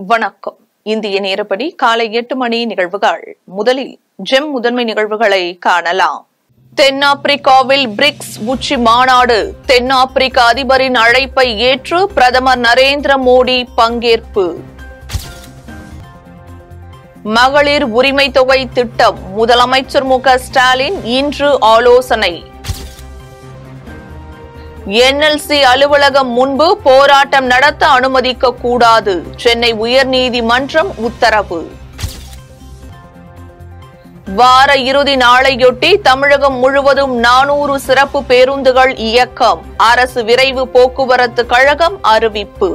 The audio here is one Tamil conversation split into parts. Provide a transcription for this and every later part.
வணக்கம் இந்திய நேரப்படி காலை எட்டு மணி நிகழ்வுகள் முதலில் ஜெம் முதன்மை நிகழ்வுகளை காணலாம் தென்னாப்பிரிக்காவில் பிரிக்ஸ் உச்சி மாநாடு தென்னாப்பிரிக்க அதிபரின் அழைப்பை ஏற்று பிரதமர் நரேந்திர மோடி பங்கேற்பு மகளிர் உரிமை தொகை திட்டம் முதலமைச்சர் மு க ஸ்டாலின் இன்று ஆலோசனை என்எல்சி அலுவலகம் முன்பு போராட்டம் நடத்த அனுமதிக்க கூடாது சென்னை உயர்நீதிமன்றம் உத்தரவு வார இறுதி நாளையொட்டி தமிழகம் முழுவதும் நானூறு சிறப்பு பேருந்துகள் இயக்கம் அரசு விரைவு போக்குவரத்து கழகம் அறிவிப்பு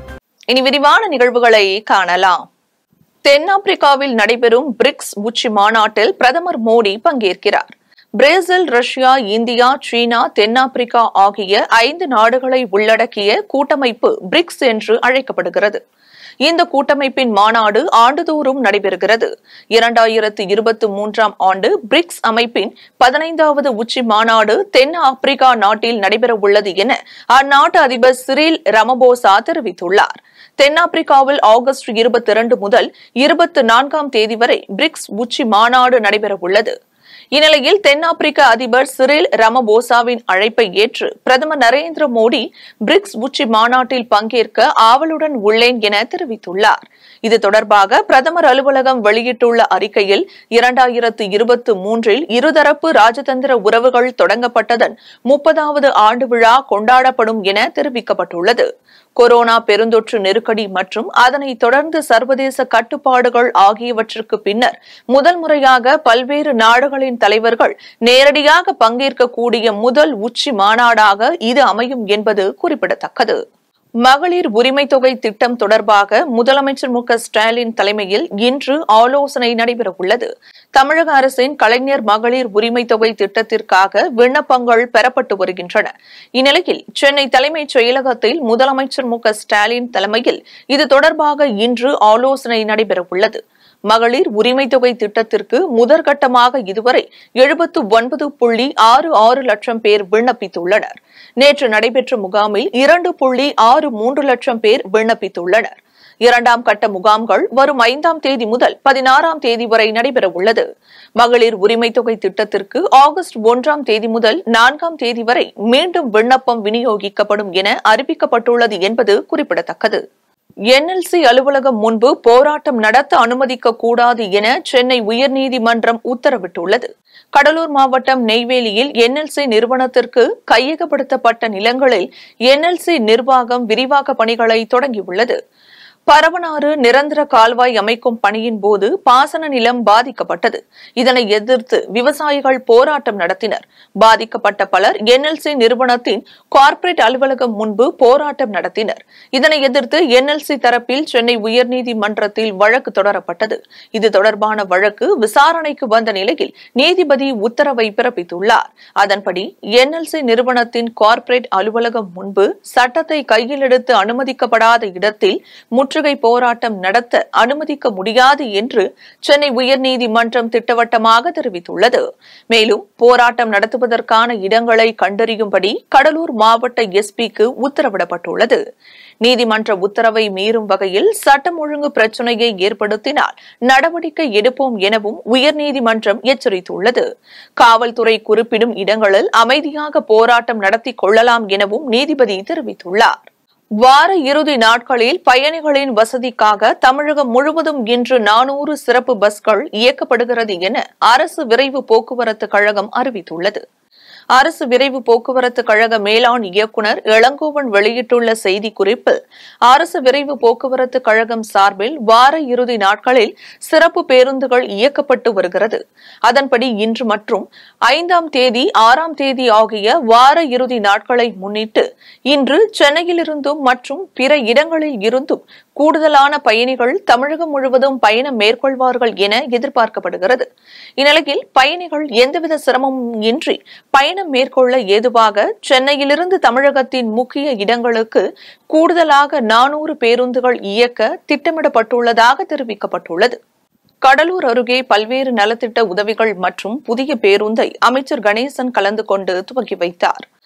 இனி விரிவான நிகழ்வுகளை காணலாம் தென்னாப்பிரிக்காவில் நடைபெறும் பிரிக்ஸ் உச்சி மாநாட்டில் பிரதமர் மோடி பங்கேற்கிறார் பிரேசில் ரஷ்யா இந்தியா சீனா தென்னாப்பிரிக்கா ஆகிய ஐந்து நாடுகளை உள்ளடக்கிய கூட்டமைப்பு பிரிக்ஸ் என்று அழைக்கப்படுகிறது இந்த கூட்டமைப்பின் மாநாடு ஆண்டுதோறும் நடைபெறுகிறது இரண்டாயிரத்து இருபத்தி மூன்றாம் ஆண்டு பிரிக்ஸ் அமைப்பின் பதினைந்தாவது உச்சி மாநாடு தென் ஆப்பிரிக்கா நாட்டில் நடைபெறவுள்ளது என அந்நாட்டு அதிபர் சிரில் ரமபோசா தெரிவித்துள்ளார் தென்னாப்பிரிக்காவில் ஆகஸ்ட் இருபத்தி இரண்டு முதல் இருபத்தி நான்காம் தேதி வரை பிரிக்ஸ் உச்சி மாநாடு நடைபெறவுள்ளது இந்நிலையில் தென்னாப்பிரிக்க அதிபர் சிரில் ரமபோசாவின் அழைப்பை ஏற்று பிரதமர் நரேந்திர மோடி பிரிக்ஸ் உச்சி மாநாட்டில் பங்கேற்க ஆவலுடன் உள்ளேன் என தெரிவித்துள்ளார் இது தொடர்பாக பிரதமர் அலுவலகம் வெளியிட்டுள்ள அறிக்கையில் இரண்டாயிரத்து இருபத்தி மூன்றில் இருதரப்பு ராஜதந்திர உறவுகள் தொடங்கப்பட்டதன் முப்பதாவது ஆண்டு விழா கொண்டாடப்படும் என தெரிவிக்கப்பட்டுள்ளது கொரோனா பெருந்தொற்று நெருக்கடி மற்றும் அதனைத் தொடர்ந்து சர்வதேச கட்டுப்பாடுகள் ஆகியவற்றுக்கு பின்னர் முதல் முறையாக பல்வேறு நாடுகளின் தலைவர்கள் நேரடியாக பங்கேற்கக்கூடிய முதல் உச்சி மாநாடாக இது அமையும் என்பது குறிப்பிடத்தக்கது மகளிர் உரிமை தொகை திட்டம் தொடர்பாக முதலமைச்சர் மு க ஸ்டாலின் தலைமையில் இன்று ஆலோசனை நடைபெறவுள்ளது தமிழக அரசின் கலைஞர் மகளிர் உரிமை தொகை திட்டத்திற்காக விண்ணப்பங்கள் பெறப்பட்டு வருகின்றன இந்நிலையில் சென்னை தலைமைச் செயலகத்தில் முதலமைச்சர் மு க ஸ்டாலின் தலைமையில் இது தொடர்பாக இன்று ஆலோசனை நடைபெறவுள்ளது மகளிர் உரிமை தொகை திட்டத்திற்கு முதற்கட்டமாக இதுவரை எழுபத்து ஒன்பது புள்ளி ஆறு ஆறு லட்சம் பேர் விண்ணப்பித்துள்ளனர் நேற்று நடைபெற்ற முகாமில் இரண்டு புள்ளி ஆறு மூன்று லட்சம் பேர் விண்ணப்பித்துள்ளனர் இரண்டாம் கட்ட முகாம்கள் வரும் ஐந்தாம் தேதி முதல் பதினாறாம் தேதி வரை நடைபெறவுள்ளது மகளிர் உரிமை தொகை திட்டத்திற்கு ஆகஸ்ட் ஒன்றாம் தேதி முதல் நான்காம் தேதி வரை மீண்டும் விண்ணப்பம் விநியோகிக்கப்படும் என அறிவிக்கப்பட்டுள்ளது என்பது குறிப்பிடத்தக்கது என்எல்சி அலுவலகம் முன்பு போராட்டம் நடத்த அனுமதிக்க கூடாது என சென்னை உயர்நீதிமன்றம் உத்தரவிட்டுள்ளது கடலூர் மாவட்டம் நெய்வேலியில் என்எல்சி நிறுவனத்திற்கு கையகப்படுத்தப்பட்ட நிலங்களில் என்எல்சி நிர்வாகம் விரிவாக்க பணிகளை தொடங்கியுள்ளது பரவனாறு நிரந்தர கால்வாய் அமைக்கும் பணியின் போது பாசன நிலம் பாதிக்கப்பட்டது இதனை எதிர்த்து விவசாயிகள் போராட்டம் நடத்தினர் பாதிக்கப்பட்ட பலர் என்எல்சி நிறுவனத்தின் கார்ப்பரேட் அலுவலகம் முன்பு போராட்டம் நடத்தினர் இதனை எதிர்த்து என்எல்சி தரப்பில் சென்னை உயர்நீதிமன்றத்தில் வழக்கு தொடரப்பட்டது இது தொடர்பான வழக்கு விசாரணைக்கு வந்த நிலையில் நீதிபதி உத்தரவை பிறப்பித்துள்ளார் அதன்படி என்எல்சி நிறுவனத்தின் கார்ப்பரேட் அலுவலகம் முன்பு சட்டத்தை கையில் எடுத்து அனுமதிக்கப்படாத இடத்தில் முற்றுகை போராட்டம் நடத்த அனுமதிக்க முடியாது என்று சென்னை உயர்நீதிமன்றம் திட்டவட்டமாக தெரிவித்துள்ளது மேலும் போராட்டம் நடத்துவதற்கான இடங்களை கண்டறியும்படி கடலூர் மாவட்ட எஸ்பிக்கு உத்தரவிடப்பட்டுள்ளது நீதிமன்ற உத்தரவை மீறும் வகையில் சட்டம் ஒழுங்கு பிரச்சினையை ஏற்படுத்தினால் நடவடிக்கை எடுப்போம் எனவும் உயர்நீதிமன்றம் எச்சரித்துள்ளது காவல்துறை குறிப்பிடும் இடங்களில் அமைதியாக போராட்டம் நடத்திக் கொள்ளலாம் எனவும் நீதிபதி தெரிவித்துள்ளார் வார இறுதி நாட்களில் பயணிகளின் வசதிக்காக தமிழகம் முழுவதும் இன்று நானூறு சிறப்பு பஸ்கள் இயக்கப்படுகிறது என அரசு விரைவு போக்குவரத்து கழகம் அறிவித்துள்ளது அரசு விரைவு போக்குவரத்து கழக மேலாண் இயக்குநர் இளங்கோவன் வெளியிட்டுள்ள செய்திக்குறிப்பில் அரசு விரைவு போக்குவரத்து கழகம் சார்பில் வார இறுதி நாட்களில் சிறப்பு பேருந்துகள் இயக்கப்பட்டு வருகிறது அதன்படி இன்று மற்றும் ஐந்தாம் தேதி ஆறாம் தேதி ஆகிய வார இறுதி நாட்களை முன்னிட்டு இன்று சென்னையிலிருந்தும் மற்றும் பிற இடங்களில் இருந்தும் கூடுதலான பயணிகள் தமிழகம் முழுவதும் பயணம் மேற்கொள்வார்கள் என எதிர்பார்க்கப்படுகிறது இந்நிலையில் பயணிகள் எந்தவித சிரமமும் இன்றி பயணம் மேற்கொள்ள ஏதுவாக சென்னையிலிருந்து தமிழகத்தின் முக்கிய இடங்களுக்கு கூடுதலாக நானூறு பேருந்துகள் இயக்க திட்டமிடப்பட்டுள்ளதாக தெரிவிக்கப்பட்டுள்ளது கடலூர் அருகே பல்வேறு நலத்திட்ட உதவிகள் மற்றும் புதிய பேருந்தை அமைச்சர் கணேசன் கலந்து கொண்டு துவக்கி வைத்தார்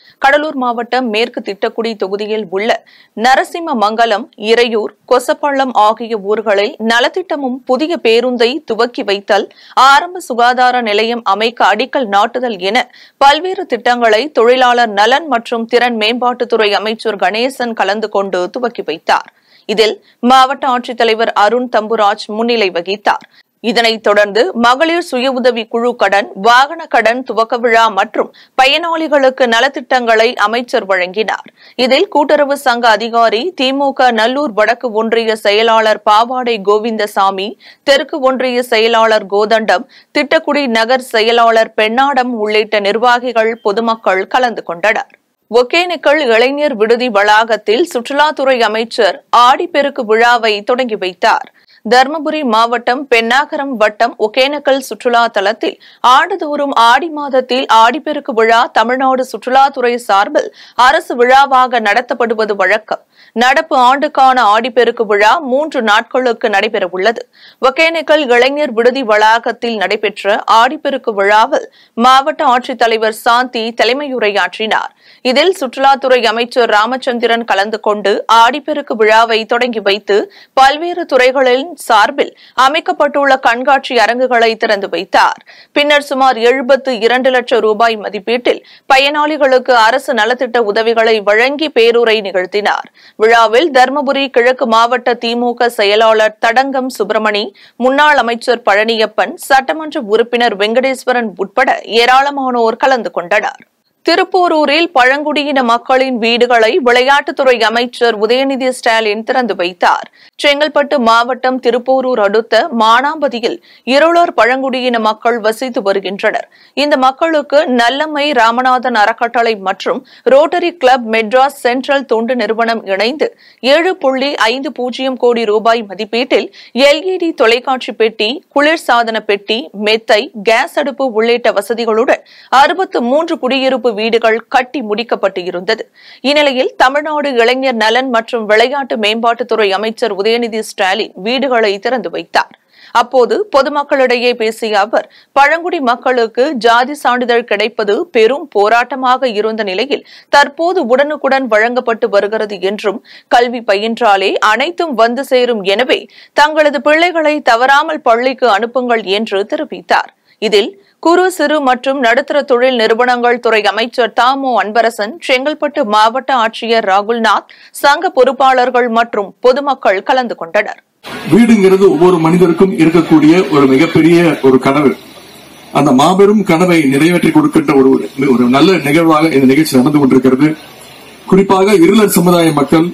கடலூர் மாவட்டம் மேற்கு திட்டக்குடி தொகுதியில் உள்ள நரசிம்மமங்கலம் இறையூர் கொசப்பள்ளம் ஆகிய ஊர்களில் நலத்திட்டமும் புதிய பேருந்தை துவக்கி வைத்தல் ஆரம்ப சுகாதார நிலையம் அமைக்க அடிக்கல் நாட்டுதல் என பல்வேறு திட்டங்களை தொழிலாளர் நலன் மற்றும் திறன் மேம்பாட்டுத்துறை அமைச்சர் கணேசன் கலந்து கொண்டு துவக்கி வைத்தார் இதில் மாவட்ட ஆட்சித்தலைவர் அருண் தம்புராஜ் முன்னிலை வகித்தார் இதனைத் தொடர்ந்து மகளிர் சுய உதவி குழு கடன் வாகன கடன் துவக்க விழா மற்றும் பயனாளிகளுக்கு நலத்திட்டங்களை அமைச்சர் வழங்கினார் இதில் கூட்டுறவு சங்க அதிகாரி திமுக நல்லூர் வடக்கு ஒன்றிய செயலாளர் பாவாடை கோவிந்தசாமி தெற்கு ஒன்றிய செயலாளர் கோதண்டம் திட்டக்குடி நகர் செயலாளர் பெண்ணாடம் உள்ளிட்ட நிர்வாகிகள் பொதுமக்கள் கலந்து கொண்டனர் ஒகேனக்கல் இளைஞர் விடுதி வளாகத்தில் சுற்றுலாத்துறை அமைச்சர் ஆடிப்பெருக்கு விழாவை தொடங்கி வைத்தார் தருமபுரி மாவட்டம் பெண்ணாகரம் வட்டம் ஒகேனக்கல் சுற்றுலா தலத்தில் ஆண்டுதோறும் ஆடி மாதத்தில் ஆடிப்பெருக்கு விழா தமிழ்நாடு சுற்றுலாத்துறை சார்பில் அரசு விழாவாக நடத்தப்படுவது வழக்கம் நடப்பு ஆண்டுக்கான ஆடிப்பெருக்கு விழா மூன்று நாட்களுக்கு நடைபெறவுள்ளது ஒகேனக்கல் இளைஞர் விடுதி வளாகத்தில் நடைபெற்ற ஆடிப்பெருக்கு விழாவில் மாவட்ட ஆட்சித்தலைவர் சாந்தி தலைமையுரையாற்றினார் இதில் சுற்றுலாத்துறை அமைச்சர் ராமச்சந்திரன் கலந்து கொண்டு ஆடிப்பெருக்கு விழாவை தொடங்கி வைத்து பல்வேறு துறைகளின் சார்பில் அமைக்கப்பட்டுள்ள கண்காட்சி அரங்குகளை திறந்து வைத்தார் பின்னர் சுமார் எழுபத்து இரண்டு லட்சம் ரூபாய் மதிப்பீட்டில் பயனாளிகளுக்கு அரசு நலத்திட்ட உதவிகளை வழங்கி பேருரை நிகழ்த்தினார் விழாவில் தருமபுரி கிழக்கு மாவட்ட திமுக செயலாளர் தடங்கம் சுப்பிரமணி முன்னாள் அமைச்சர் பழனியப்பன் சட்டமன்ற உறுப்பினர் வெங்கடேஸ்வரன் உட்பட ஏராளமானோர் கலந்து கொண்டனர் திருப்போரூரில் பழங்குடியின மக்களின் வீடுகளை விளையாட்டுத்துறை அமைச்சர் உதயநிதி ஸ்டாலின் திறந்து வைத்தார் செங்கல்பட்டு மாவட்டம் திருப்போரூர் அடுத்த மானாம்பதியில் இருளர் பழங்குடியின மக்கள் வசித்து வருகின்றனர் இந்த மக்களுக்கு நல்லம்மை ராமநாதன் அறக்கட்டளை மற்றும் ரோட்டரி கிளப் மெட்ராஸ் சென்ட்ரல் தொண்டு நிறுவனம் இணைந்து ஏழு புள்ளி ஐந்து பூஜ்ஜியம் கோடி ரூபாய் மதிப்பீட்டில் எல்இடி தொலைக்காட்சி பெட்டி குளிர்சாதன பெட்டி மெத்தை கேஸ் அடுப்பு உள்ளிட்ட வசதிகளுடன் அறுபத்து மூன்று குடியிருப்பு வீடுகள் கட்டி முடிக்கப்பட்டு இருந்தது இந்நிலையில் தமிழ்நாடு இளைஞர் நலன் மற்றும் விளையாட்டு மேம்பாட்டுத்துறை அமைச்சர் உதயநிதி ஸ்டாலின் வீடுகளை திறந்து வைத்தார் அப்போது பொதுமக்களிடையே பேசிய அவர் பழங்குடி மக்களுக்கு ஜாதி சான்றிதழ் கிடைப்பது பெரும் போராட்டமாக இருந்த நிலையில் தற்போது உடனுக்குடன் வழங்கப்பட்டு வருகிறது என்றும் கல்வி பயின்றாலே அனைத்தும் வந்து சேரும் எனவே தங்களது பிள்ளைகளை தவறாமல் பள்ளிக்கு அனுப்புங்கள் என்று தெரிவித்தார் இதில் குறு சிறு மற்றும் நடுத்தர தொழில் நிறுவனங்கள் துறை அமைச்சர் தாமோ அன்பரசன் செங்கல்பட்டு மாவட்ட ஆட்சியர் ராகுல்நாத் சங்க பொறுப்பாளர்கள் மற்றும் பொதுமக்கள் கலந்து கொண்டனர் வீடுங்கிறது ஒவ்வொரு மனிதருக்கும் இருக்கக்கூடிய ஒரு மிகப்பெரிய ஒரு கனவு அந்த மாபெரும் கனவை நிறைவேற்றி கொடுக்கின்ற ஒரு ஒரு நல்ல நிகழ்வாக இந்த நிகழ்ச்சி நடந்து கொண்டிருக்கிறது குறிப்பாக இருளர் சமுதாய மக்கள்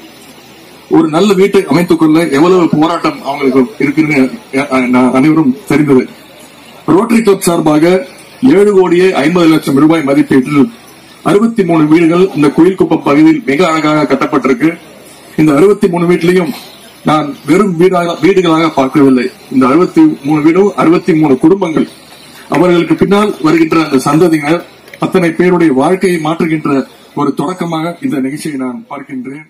ஒரு நல்ல வீட்டை அமைத்துக் கொள்ள எவ்வளவு போராட்டம் அவங்களுக்கு இருக்குன்னு அஹ், நான் அனைவரும் தெரிந்தது ரோட்டரி கிளப் சார்பாக ஏழு கோடியே ஐம்பது லட்சம் ரூபாய் மதிப்பீட்டில் அறுபத்தி மூணு வீடுகள் இந்த குயில்குப்பம் பகுதியில் மிக அழகாக கட்டப்பட்டிருக்கு இந்த அறுபத்தி மூணு வீட்டிலையும் நான் வெறும் வீடாக வீடுகளாக பார்க்கவில்லை இந்த அறுபத்தி மூணு வீடும் அறுபத்தி மூணு குடும்பங்கள் அவர்களுக்கு பின்னால் வருகின்ற அந்த சந்ததியினர் அத்தனை பேருடைய வாழ்க்கையை மாற்றுகின்ற ஒரு தொடக்கமாக இந்த நிகழ்ச்சியை நான் பார்க்கின்றேன்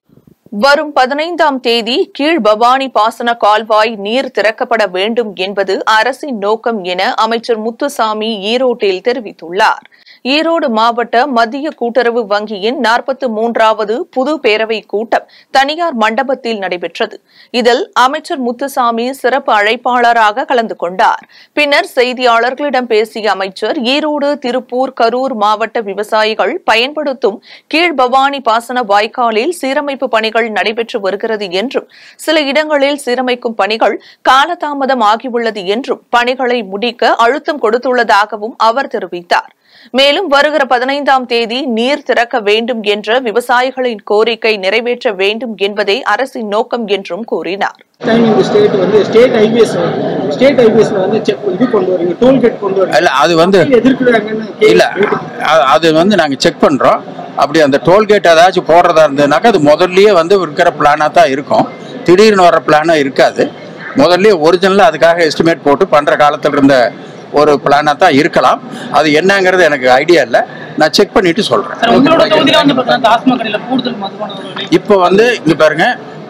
வரும் பதினைந்தாம் தேதி கீழ் பவானி பாசன கால்வாய் நீர் திறக்கப்பட வேண்டும் என்பது அரசின் நோக்கம் என அமைச்சர் முத்துசாமி ஈரோட்டில் தெரிவித்துள்ளார் ஈரோடு மாவட்ட மத்திய கூட்டுறவு வங்கியின் நாற்பத்தி மூன்றாவது புது பேரவை கூட்டம் தனியார் மண்டபத்தில் நடைபெற்றது இதில் அமைச்சர் முத்துசாமி சிறப்பு அழைப்பாளராக கலந்து கொண்டார் பின்னர் செய்தியாளர்களிடம் பேசிய அமைச்சர் ஈரோடு திருப்பூர் கரூர் மாவட்ட விவசாயிகள் பயன்படுத்தும் கீழ்பவானி பாசன வாய்க்காலில் சீரமைப்பு பணிகள் நடைபெற்று வருகிறது என்றும் சில இடங்களில் சீரமைக்கும் பணிகள் காலதாமதம் ஆகியுள்ளது என்றும் பணிகளை முடிக்க அழுத்தம் கொடுத்துள்ளதாகவும் அவர் தெரிவித்தார் மேலும் வருகிற பதினைந்தாம் தேதி நீர் திறக்க வேண்டும் என்ற விவசாயிகளின் கோரிக்கை நிறைவேற்ற வேண்டும் என்பதே அரசின் நோக்கம் என்றும் கூறினார் டைம் இந்த ஸ்டேட் வந்து ஸ்டேட் ஹைவேஸ் ஸ்டேட் ஹைவேஸ்ல வந்து செக் இது கொண்டு வரீங்க டோல்கேட் கொண்டு வரீங்க இல்ல அது வந்து மக்கள் எதிர்க்கிறாங்கன்னு இல்ல கேள்வி அ- அது வந்து நாங்க செக் பண்றோம் அப்படி அந்த டோல்கேட் ஏதாச்சும் போடுறதா இருந்ததுனாக்கா அது முதல்லயே வந்து இருக்கிற பிளானா தான் இருக்கும் திடீர்னு வர பிளானா இருக்காது முதல்லயே ஒரிஜினலா அதுக்காக எஸ்டிமேட் போட்டு பண்ற காலத்துல இருந்த ஒரு பிளானா தான் இருக்கலாம் அது என்னங்கிறது எனக்கு ஐடியா இல்லை நான் செக் பண்ணிட்டு சொல்றேன் சார் உங்களோட தொகுதியில வந்து பார்த்தீங்கன்னா டாஸ்மாக் கடையில கூடுதல் மதுபான விலை இப்போ வந்து இங்க பாருங்க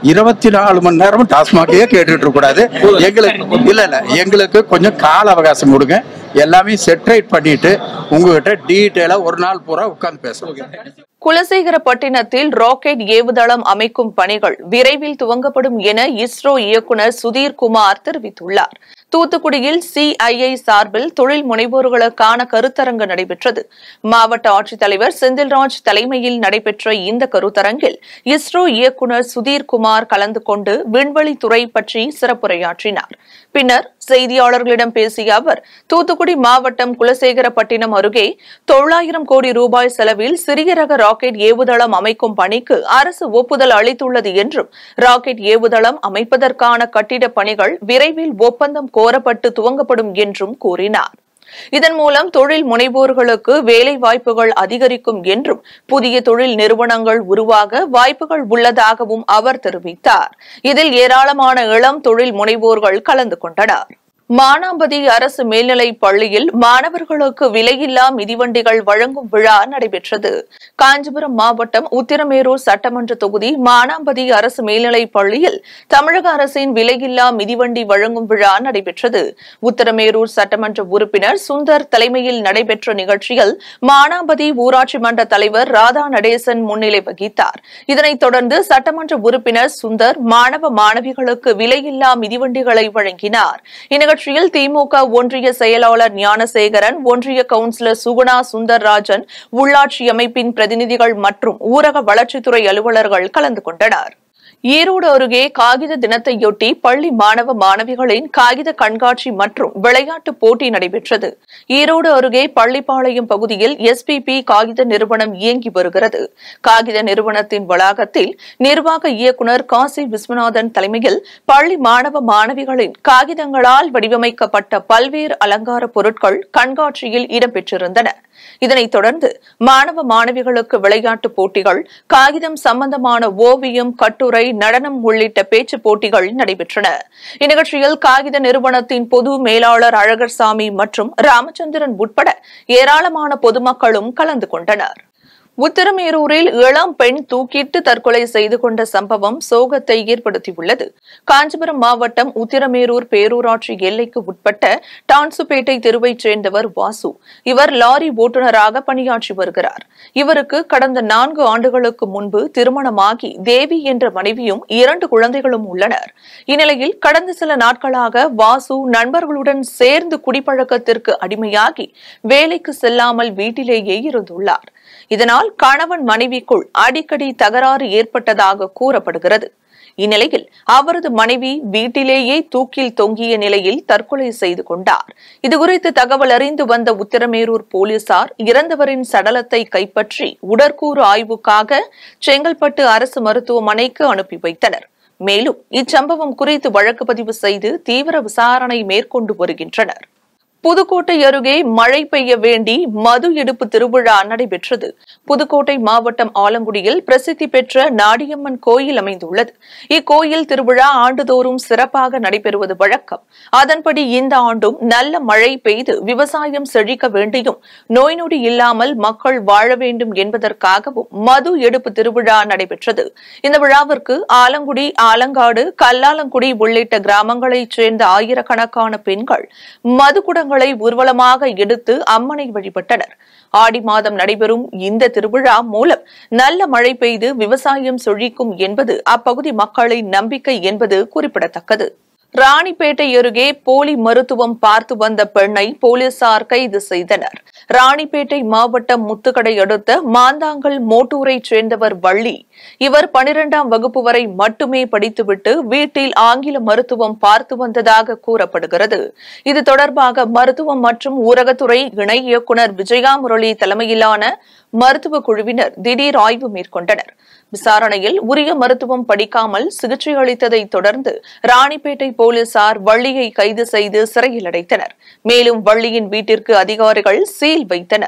இருபத்தி நாலு மணி நேரமும் டாஸ்மாகையே கேட்டுட்டு இருக்க கூடாது எங்களுக்கு இல்ல இல்ல எங்களுக்கு கொஞ்சம் கால அவகாசம் கொடுங்க எல்லாமே செட்ரைட் பண்ணிட்டு உங்ககிட்ட டீட்டெயிலா ஒரு நாள் பூரா உட்கார்ந்து பேசுவோம் குலசேகரப்பட்டினத்தில் ராக்கெட் ஏவுதளம் அமைக்கும் பணிகள் விரைவில் துவங்கப்படும் என இஸ்ரோ இயக்குநர் சுதீர் குமார் தெரிவித்துள்ளார் தூத்துக்குடியில் சிஐஐ சார்பில் தொழில் முனைவோர்களுக்கான கருத்தரங்கு நடைபெற்றது மாவட்ட ஆட்சித்தலைவர் செந்தில்ராஜ் தலைமையில் நடைபெற்ற இந்த கருத்தரங்கில் இஸ்ரோ இயக்குநர் சுதீர் குமார் கலந்து கொண்டு விண்வெளி துறை பற்றி சிறப்புரையாற்றினார் பின்னர் செய்தியாளர்களிடம் பேசிய அவர் தூத்துக்குடி மாவட்டம் குலசேகரப்பட்டினம் அருகே தொள்ளாயிரம் கோடி ரூபாய் செலவில் சிறிய ரக ராக்கெட் ஏவுதளம் அமைக்கும் பணிக்கு அரசு ஒப்புதல் அளித்துள்ளது என்றும் ராக்கெட் ஏவுதளம் அமைப்பதற்கான கட்டிடப் பணிகள் விரைவில் ஒப்பந்தம் கோரப்பட்டு துவங்கப்படும் என்றும் கூறினார் இதன் மூலம் தொழில் முனைவோர்களுக்கு வேலை வாய்ப்புகள் அதிகரிக்கும் என்றும் புதிய தொழில் நிறுவனங்கள் உருவாக வாய்ப்புகள் உள்ளதாகவும் அவர் தெரிவித்தார் இதில் ஏராளமான இளம் தொழில் முனைவோர்கள் கலந்து கொண்டனர் மானாம்பதி அரசு மேல்நிலைப் பள்ளியில் மாணவர்களுக்கு விலையில்லா மிதிவண்டிகள் வழங்கும் விழா நடைபெற்றது காஞ்சிபுரம் மாவட்டம் உத்திரமேரூர் சட்டமன்ற தொகுதி மானாம்பதி அரசு மேல்நிலைப் பள்ளியில் தமிழக அரசின் விலையில்லா மிதிவண்டி வழங்கும் விழா நடைபெற்றது உத்திரமேரூர் சட்டமன்ற உறுப்பினர் சுந்தர் தலைமையில் நடைபெற்ற நிகழ்ச்சியில் மானாம்பதி ஊராட்சி மன்ற தலைவர் ராதா நடேசன் முன்னிலை வகித்தார் இதனைத் தொடர்ந்து சட்டமன்ற உறுப்பினர் சுந்தர் மாணவ மாணவிகளுக்கு விலையில்லா மிதிவண்டிகளை வழங்கினார் இந்நிகழ்ச்சியில் திமுக ஒன்றிய செயலாளர் ஞானசேகரன் ஒன்றிய கவுன்சிலர் சுகுணா சுந்தர்ராஜன் உள்ளாட்சி அமைப்பின் பிரதிநிதிகள் மற்றும் ஊரக வளர்ச்சித்துறை அலுவலர்கள் கலந்து கொண்டனர் ஈரோடு அருகே காகித தினத்தையொட்டி பள்ளி மாணவ மாணவிகளின் காகித கண்காட்சி மற்றும் விளையாட்டு போட்டி நடைபெற்றது ஈரோடு அருகே பள்ளிப்பாளையம் பகுதியில் எஸ்பிபி காகித நிறுவனம் இயங்கி வருகிறது காகித நிறுவனத்தின் வளாகத்தில் நிர்வாக இயக்குநர் காசி விஸ்வநாதன் தலைமையில் பள்ளி மாணவ மாணவிகளின் காகிதங்களால் வடிவமைக்கப்பட்ட பல்வேறு அலங்கார பொருட்கள் கண்காட்சியில் இடம்பெற்றிருந்தன இதனைத் தொடர்ந்து மாணவ மாணவிகளுக்கு விளையாட்டுப் போட்டிகள் காகிதம் சம்பந்தமான ஓவியம் கட்டுரை நடனம் உள்ளிட்ட பேச்சுப் போட்டிகள் நடைபெற்றன இந்நிகழ்ச்சியில் காகித நிறுவனத்தின் பொது மேலாளர் அழகர்சாமி மற்றும் ராமச்சந்திரன் உட்பட ஏராளமான பொதுமக்களும் கலந்து கொண்டனர் உத்தரமேரூரில் இளம் பெண் தூக்கிட்டு தற்கொலை செய்து கொண்ட சம்பவம் சோகத்தை ஏற்படுத்தியுள்ளது காஞ்சிபுரம் மாவட்டம் உத்திரமேரூர் பேரூராட்சி எல்லைக்கு உட்பட்ட டான்சுபேட்டை தெருவைச் சேர்ந்தவர் வாசு இவர் லாரி ஓட்டுநராக பணியாற்றி வருகிறார் இவருக்கு கடந்த நான்கு ஆண்டுகளுக்கு முன்பு திருமணமாகி தேவி என்ற மனைவியும் இரண்டு குழந்தைகளும் உள்ளனர் இந்நிலையில் கடந்த சில நாட்களாக வாசு நண்பர்களுடன் சேர்ந்து குடிப்பழக்கத்திற்கு அடிமையாகி வேலைக்கு செல்லாமல் வீட்டிலேயே இருந்துள்ளார் இதனால் கணவன் மனைவிக்குள் அடிக்கடி தகராறு ஏற்பட்டதாக கூறப்படுகிறது இந்நிலையில் அவரது மனைவி வீட்டிலேயே தூக்கில் தொங்கிய நிலையில் தற்கொலை செய்து கொண்டார் இதுகுறித்து தகவல் அறிந்து வந்த உத்திரமேரூர் போலீசார் இறந்தவரின் சடலத்தை கைப்பற்றி உடற்கூறு ஆய்வுக்காக செங்கல்பட்டு அரசு மருத்துவமனைக்கு அனுப்பி வைத்தனர் மேலும் இச்சம்பவம் குறித்து வழக்கு பதிவு செய்து தீவிர விசாரணை மேற்கொண்டு வருகின்றனர் புதுக்கோட்டை அருகே மழை பெய்ய வேண்டி மது எடுப்பு திருவிழா நடைபெற்றது புதுக்கோட்டை மாவட்டம் ஆலங்குடியில் பிரசித்தி பெற்ற நாடியம்மன் கோயில் அமைந்துள்ளது இக்கோயில் திருவிழா ஆண்டுதோறும் சிறப்பாக நடைபெறுவது வழக்கம் அதன்படி இந்த ஆண்டும் நல்ல மழை பெய்து விவசாயம் செழிக்க வேண்டியும் நோய் நொடி இல்லாமல் மக்கள் வாழ வேண்டும் என்பதற்காகவும் மது எடுப்பு திருவிழா நடைபெற்றது இந்த விழாவிற்கு ஆலங்குடி ஆலங்காடு கல்லாலங்குடி உள்ளிட்ட கிராமங்களைச் சேர்ந்த ஆயிரக்கணக்கான பெண்கள் மதுக்குடங்களை ஊர்வலமாக எடுத்து அம்மனை வழிபட்டனர் ஆடி மாதம் நடைபெறும் இந்த திருவிழா மூலம் நல்ல மழை பெய்து விவசாயம் செழிக்கும் என்பது அப்பகுதி மக்களின் நம்பிக்கை என்பது குறிப்பிடத்தக்கது ராணிப்பேட்டை அருகே போலி மருத்துவம் பார்த்து வந்த பெண்ணை போலீசார் கைது செய்தனர் ராணிப்பேட்டை மாவட்டம் முத்துக்கடை அடுத்த மாந்தாங்கல் மோட்டூரைச் சேர்ந்தவர் வள்ளி இவர் பனிரெண்டாம் வகுப்பு வரை மட்டுமே படித்துவிட்டு வீட்டில் ஆங்கில மருத்துவம் பார்த்து வந்ததாக கூறப்படுகிறது இது தொடர்பாக மருத்துவம் மற்றும் ஊரகத்துறை இணை இயக்குநர் விஜயா முரளி தலைமையிலான மருத்துவ குழுவினர் திடீர் ஆய்வு மேற்கொண்டனர் விசாரணையில் உரிய மருத்துவம் படிக்காமல் சிகிச்சை அளித்ததை தொடர்ந்து ராணிப்பேட்டை போலீசார் வள்ளியை கைது செய்து சிறையில் அடைத்தனர் மேலும் வள்ளியின் வீட்டிற்கு அதிகாரிகள் சீல் வைத்தனர்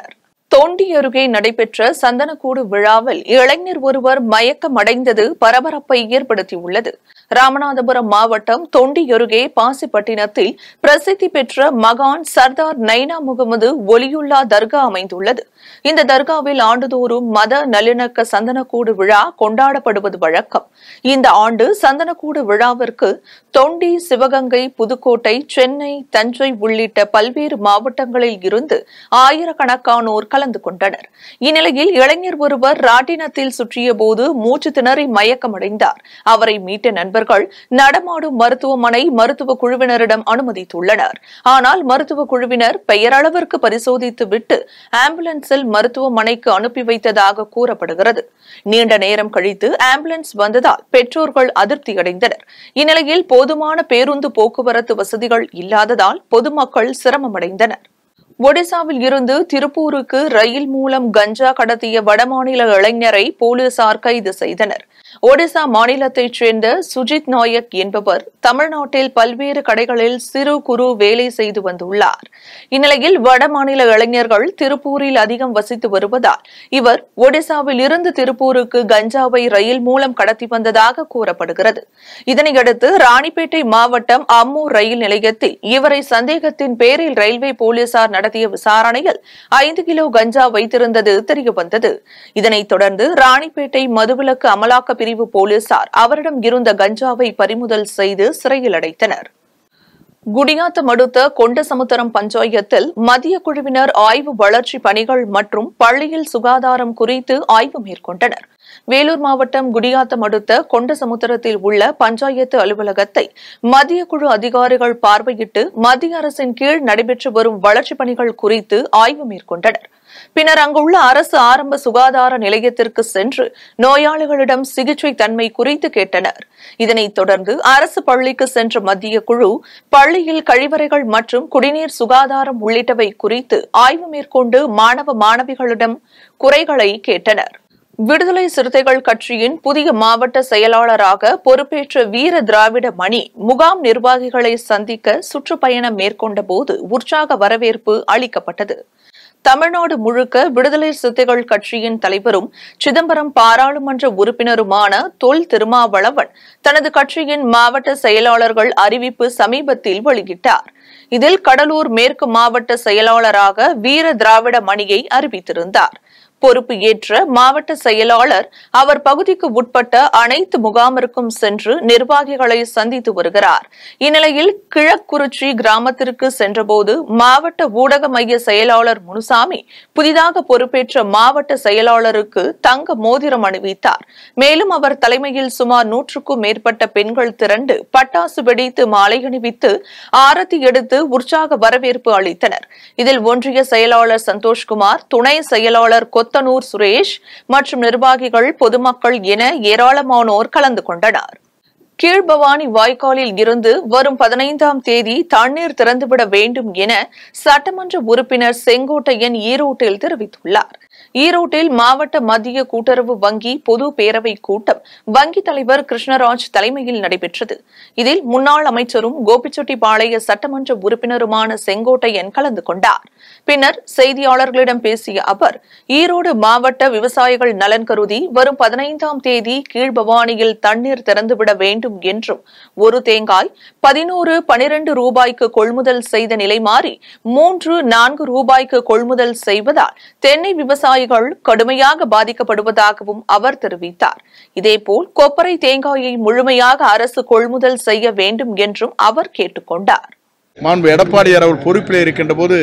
தொண்டி அருகே நடைபெற்ற சந்தனக்கூடு விழாவில் இளைஞர் ஒருவர் மயக்கமடைந்தது பரபரப்பை ஏற்படுத்தியுள்ளது ராமநாதபுரம் மாவட்டம் தொண்டி அருகே பாசிப்பட்டினத்தில் பிரசித்தி பெற்ற மகான் சர்தார் நைனா முகமது ஒலியுல்லா தர்கா அமைந்துள்ளது இந்த தர்காவில் ஆண்டுதோறும் மத நல்லிணக்க சந்தனக்கூடு விழா கொண்டாடப்படுவது வழக்கம் இந்த ஆண்டு சந்தனக்கூடு விழாவிற்கு தொண்டி சிவகங்கை புதுக்கோட்டை சென்னை தஞ்சை உள்ளிட்ட பல்வேறு மாவட்டங்களில் இருந்து ஆயிரக்கணக்கானோர் கலந்து கொண்டனர் இந்நிலையில் இளைஞர் ஒருவர் ராட்டினத்தில் சுற்றிய போது மூச்சு திணறி மயக்கமடைந்தார் அவரை மீட்ட நண்பர்கள் நடமாடும் மருத்துவமனை மருத்துவ குழுவினரிடம் அனுமதித்துள்ளனர் ஆனால் மருத்துவ குழுவினர் பெயரளவிற்கு பரிசோதித்து விட்டு ஆம்புலன்ஸில் மருத்துவமனைக்கு அனுப்பி வைத்ததாக கூறப்படுகிறது நீண்ட நேரம் கழித்து ஆம்புலன்ஸ் வந்ததால் பெற்றோர்கள் அதிருப்தியடைந்தனர் இந்நிலையில் போதுமான பேருந்து போக்குவரத்து வசதிகள் இல்லாததால் பொதுமக்கள் சிரமமடைந்தனர் ஒடிசாவில் இருந்து திருப்பூருக்கு ரயில் மூலம் கஞ்சா கடத்திய வடமாநில இளைஞரை போலீசார் கைது செய்தனர் ஒடிசா மாநிலத்தைச் சேர்ந்த சுஜித் நாயக் என்பவர் தமிழ்நாட்டில் பல்வேறு கடைகளில் சிறு குறு வேலை செய்து வந்துள்ளார் இந்நிலையில் வடமாநில இளைஞர்கள் திருப்பூரில் அதிகம் வசித்து வருவதால் இவர் ஒடிசாவில் இருந்து திருப்பூருக்கு கஞ்சாவை ரயில் மூலம் கடத்தி வந்ததாக கூறப்படுகிறது இதனையடுத்து ராணிப்பேட்டை மாவட்டம் அம்மூர் ரயில் நிலையத்தில் இவரை சந்தேகத்தின் பேரில் ரயில்வே போலீசார் நடத்திய விசாரணையில் ஐந்து கிலோ கஞ்சா வைத்திருந்தது தெரியவந்தது இதனைத் தொடர்ந்து ராணிப்பேட்டை மதுவிலக்கு அமலாக்க பிரிவு போலீசார் அவரிடம் இருந்த கஞ்சாவை பறிமுதல் செய்து சிறையில் அடைத்தனர் குடியாத்தம் அடுத்த கொண்டசமுத்திரம் பஞ்சாயத்தில் மத்திய குழுவினர் ஆய்வு வளர்ச்சி பணிகள் மற்றும் பள்ளியில் சுகாதாரம் குறித்து ஆய்வு மேற்கொண்டனர் வேலூர் மாவட்டம் குடியாத்தம் அடுத்த கொண்டசமுத்திரத்தில் உள்ள பஞ்சாயத்து அலுவலகத்தை மத்திய குழு அதிகாரிகள் பார்வையிட்டு மத்திய அரசின் கீழ் நடைபெற்று வரும் வளர்ச்சிப் பணிகள் குறித்து ஆய்வு மேற்கொண்டனர் பின்னர் அங்குள்ள அரசு ஆரம்ப சுகாதார நிலையத்திற்கு சென்று நோயாளிகளிடம் சிகிச்சை தன்மை குறித்து கேட்டனர் இதனைத் தொடர்ந்து அரசு பள்ளிக்கு சென்ற மத்திய குழு பள்ளியில் கழிவறைகள் மற்றும் குடிநீர் சுகாதாரம் உள்ளிட்டவை குறித்து ஆய்வு மேற்கொண்டு மாணவ மாணவிகளிடம் குறைகளை கேட்டனர் விடுதலை சிறுத்தைகள் கட்சியின் புதிய மாவட்ட செயலாளராக பொறுப்பேற்ற வீர திராவிட மணி முகாம் நிர்வாகிகளை சந்திக்க சுற்றுப்பயணம் மேற்கொண்ட போது உற்சாக வரவேற்பு அளிக்கப்பட்டது தமிழ்நாடு முழுக்க விடுதலை சிறுத்தைகள் கட்சியின் தலைவரும் சிதம்பரம் பாராளுமன்ற உறுப்பினருமான தொல் திருமாவளவன் தனது கட்சியின் மாவட்ட செயலாளர்கள் அறிவிப்பு சமீபத்தில் வெளியிட்டார் இதில் கடலூர் மேற்கு மாவட்ட செயலாளராக வீர திராவிட மணியை அறிவித்திருந்தார் பொறுப்பு ஏற்ற மாவட்ட செயலாளர் அவர் பகுதிக்கு உட்பட்ட அனைத்து முகாமிற்கும் சென்று நிர்வாகிகளை சந்தித்து வருகிறார் இந்நிலையில் கிழக்குறிச்சி கிராமத்திற்கு சென்றபோது மாவட்ட ஊடக மைய செயலாளர் முனுசாமி புதிதாக பொறுப்பேற்ற மாவட்ட செயலாளருக்கு தங்க மோதிரம் அணிவித்தார் மேலும் அவர் தலைமையில் சுமார் நூற்றுக்கும் மேற்பட்ட பெண்கள் திரண்டு பட்டாசு வெடித்து மாலை அணிவித்து ஆரத்தி எடுத்து உற்சாக வரவேற்பு அளித்தனர் இதில் ஒன்றிய செயலாளர் சந்தோஷ்குமார் துணை செயலாளர் கொத்தனூர் சுரேஷ் மற்றும் நிர்வாகிகள் பொதுமக்கள் என ஏராளமானோர் கலந்து கொண்டனர் கீழ்பவானி வாய்க்காலில் இருந்து வரும் பதினைந்தாம் தேதி தண்ணீர் திறந்துவிட வேண்டும் என சட்டமன்ற உறுப்பினர் செங்கோட்டையன் ஈரோட்டில் தெரிவித்துள்ளார் ஈரோட்டில் மாவட்ட மத்திய கூட்டுறவு வங்கி பொது பேரவை கூட்டம் வங்கி தலைவர் கிருஷ்ணராஜ் தலைமையில் நடைபெற்றது இதில் முன்னாள் அமைச்சரும் கோபிச்செட்டிப்பாளைய சட்டமன்ற உறுப்பினருமான செங்கோட்டையன் கலந்து கொண்டார் பின்னர் செய்தியாளர்களிடம் பேசிய அவர் ஈரோடு மாவட்ட விவசாயிகள் நலன் கருதி வரும் பதினைந்தாம் தேதி கீழ்பவானியில் தண்ணீர் திறந்துவிட வேண்டும் என்றும் ஒரு தேங்காய் பதினோரு பனிரெண்டு ரூபாய்க்கு கொள்முதல் செய்த நிலை மாறி மூன்று நான்கு ரூபாய்க்கு கொள்முதல் செய்வதால் தென்னை விவசாயிகள் கடுமையாக பாதிக்கப்படுவதாகவும் அவர் தெரிவித்தார் இதேபோல் கொப்பரை தேங்காயை முழுமையாக அரசு கொள்முதல் செய்ய வேண்டும் என்றும் அவர் கேட்டுக் கொண்டார் மாண்பு எடப்பாடியார் அவர் பொறுப்பில் இருக்கின்ற போது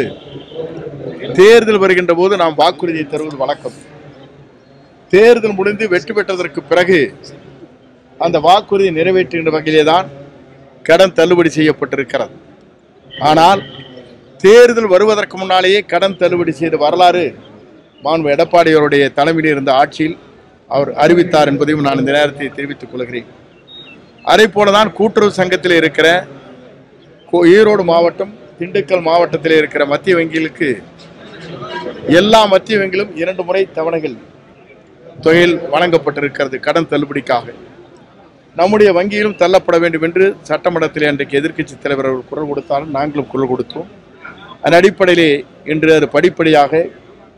தேர்தல் வருகின்ற போது நாம் வாக்குறுதியை தருவது வழக்கம் தேர்தல் முடிந்து வெற்றி பெற்றதற்கு பிறகு அந்த வாக்குறுதியை நிறைவேற்றுகின்ற வகையிலே தான் கடன் தள்ளுபடி செய்யப்பட்டிருக்கிறது ஆனால் தேர்தல் வருவதற்கு முன்னாலேயே கடன் தள்ளுபடி செய்த வரலாறு மாண்பு எடப்பாடியாருடைய தலைமையில் இருந்த ஆட்சியில் அவர் அறிவித்தார் என்பதையும் நான் இந்த நேரத்தில் தெரிவித்துக் கொள்கிறேன் அதே போலதான் கூட்டுறவு சங்கத்தில் இருக்கிற கோ- ஈரோடு மாவட்டம் திண்டுக்கல் மாவட்டத்தில் இருக்கிற மத்திய வங்கிகளுக்கு எல்லா மத்திய வங்கிகளும் இரண்டு முறை தவணைகள் தொகையில் வழங்கப்பட்டிருக்கிறது கடன் தள்ளுபடிக்காக நம்முடைய வங்கியிலும் தள்ளப்பட வேண்டும் என்று சட்டமன்றத்தில் அன்றைக்கு எதிர்க்கட்சி தலைவர் அவர்கள் குரல் கொடுத்தாலும் நாங்களும் குரல் கொடுத்தோம் அதன் அடிப்படையிலே இன்று அது படிப்படியாக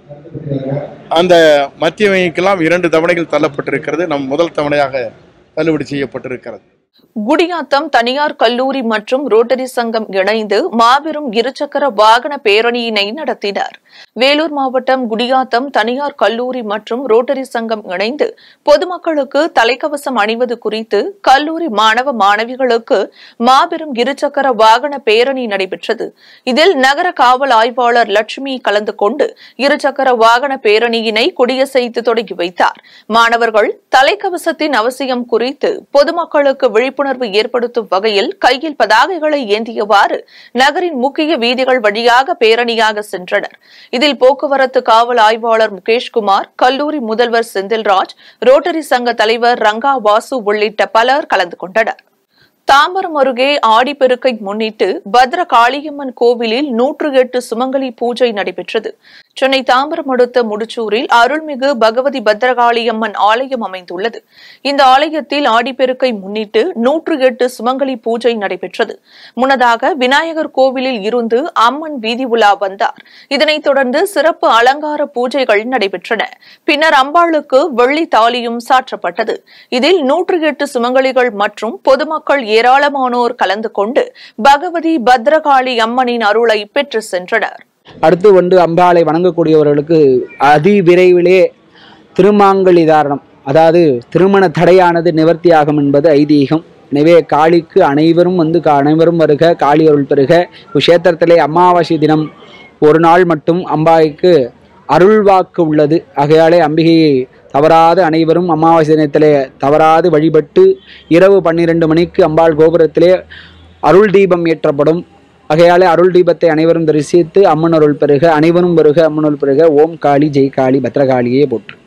அந்த மத்திய வங்கிக்கெல்லாம் இரண்டு தவணைகள் தள்ளப்பட்டிருக்கிறது நம் முதல் தவணையாக தள்ளுபடி செய்யப்பட்டிருக்கிறது குடியாத்தம் தனியார் கல்லூரி மற்றும் ரோட்டரி சங்கம் இணைந்து மாபெரும் இருசக்கர வாகன பேரணியினை நடத்தினர் வேலூர் மாவட்டம் குடியாத்தம் தனியார் கல்லூரி மற்றும் ரோட்டரி சங்கம் இணைந்து பொதுமக்களுக்கு தலைக்கவசம் அணிவது குறித்து கல்லூரி மாணவ மாணவிகளுக்கு மாபெரும் இருசக்கர வாகன பேரணி நடைபெற்றது இதில் நகர காவல் ஆய்வாளர் லட்சுமி கலந்து கொண்டு இருசக்கர வாகன பேரணியினை கொடியசைத்து தொடங்கி வைத்தார் மாணவர்கள் தலைக்கவசத்தின் அவசியம் குறித்து பொதுமக்களுக்கு விழிப்புணர்வு ஏற்படுத்தும் வகையில் கையில் பதாகைகளை ஏந்தியவாறு நகரின் முக்கிய வீதிகள் வழியாக பேரணியாக சென்றனர் இதில் போக்குவரத்து காவல் ஆய்வாளர் முகேஷ்குமார் கல்லூரி முதல்வர் செந்தில்ராஜ் ரோட்டரி சங்க தலைவர் ரங்கா வாசு உள்ளிட்ட பலர் கலந்து கொண்டனர் தாம்பரம் அருகே ஆடிப்பெருக்கை முன்னிட்டு பத்ர காளியம்மன் கோவிலில் நூற்று எட்டு சுமங்கலி பூஜை நடைபெற்றது சென்னை தாம்பரம் அடுத்த முடிச்சூரில் அருள்மிகு பகவதி பத்ரகாளியம்மன் ஆலயம் அமைந்துள்ளது இந்த ஆலயத்தில் ஆடிப்பெருக்கை முன்னிட்டு நூற்று எட்டு சுமங்கலி பூஜை நடைபெற்றது முன்னதாக விநாயகர் கோவிலில் இருந்து அம்மன் வீதி உலா வந்தார் இதனைத் தொடர்ந்து சிறப்பு அலங்கார பூஜைகள் நடைபெற்றன பின்னர் அம்பாளுக்கு வெள்ளி தாலியும் சாற்றப்பட்டது இதில் நூற்று எட்டு சுமங்கலிகள் மற்றும் பொதுமக்கள் ஏராளமானோர் கலந்து கொண்டு பகவதி பத்ரகாளி அம்மனின் அருளை பெற்று சென்றனர் அடுத்து வந்து அம்பாளை வணங்கக்கூடியவர்களுக்கு அதி விரைவிலே திருமாங்கலி தாரணம் அதாவது திருமண தடையானது நிவர்த்தியாகும் என்பது ஐதீகம் எனவே காளிக்கு அனைவரும் வந்து கா- அனைவரும் வருக காளி அருள் பெறுக விஷேத்திரத்திலே அமாவாசை தினம் ஒரு நாள் மட்டும் அம்பாய்க்கு அருள்வாக்கு உள்ளது ஆகையாலே அம்பிகையை தவறாது அனைவரும் அமாவாசை தினத்திலே தவறாது வழிபட்டு இரவு பன்னிரண்டு மணிக்கு அம்பாள் கோபுரத்திலே அருள் தீபம் ஏற்றப்படும் ஆகையாலே அருள் தீபத்தை அனைவரும் தரிசித்து அம்மன் அருள் பெறுக அனைவரும் வருக அம்மன் அருள் பெறுக ஓம் காளி ஜெய் காளி பத்ரகாளியே போற்று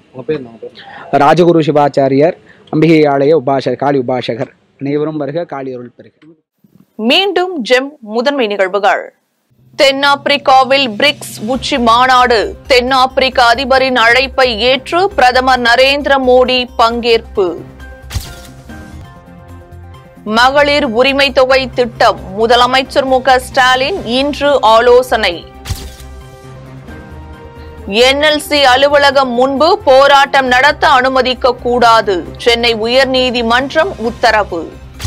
ராஜகுரு சிவாச்சாரியார் அம்பிகை ஆலய உபாசகர் காளி உபாசகர் அனைவரும் வருக காளி அருள் பெறுக மீண்டும் ஜெம் முதன்மை நிகழ்வுகள் தென்னாப்பிரிக்காவில் பிரிக்ஸ் உச்சி மாநாடு தென்னாப்பிரிக்க அதிபரின் அழைப்பை ஏற்று பிரதமர் நரேந்திர மோடி பங்கேற்பு மகளிர் உரிமை தொகை திட்டம் முதலமைச்சர் மு க ஸ்டாலின் இன்று ஆலோசனை என்எல்சி அலுவலகம் முன்பு போராட்டம் நடத்த அனுமதிக்க கூடாது சென்னை உயர்நீதிமன்றம் உத்தரவு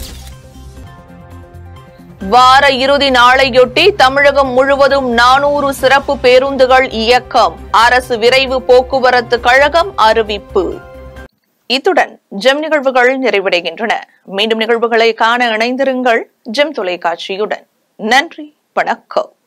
வார இறுதி நாளையொட்டி தமிழகம் முழுவதும் நானூறு சிறப்பு பேருந்துகள் இயக்கம் அரசு விரைவு போக்குவரத்து கழகம் அறிவிப்பு இத்துடன் ஜெம் நிகழ்வுகள் நிறைவடைகின்றன மீண்டும் நிகழ்வுகளை காண இணைந்திருங்கள் ஜெம் தொலைக்காட்சியுடன் நன்றி வணக்கம்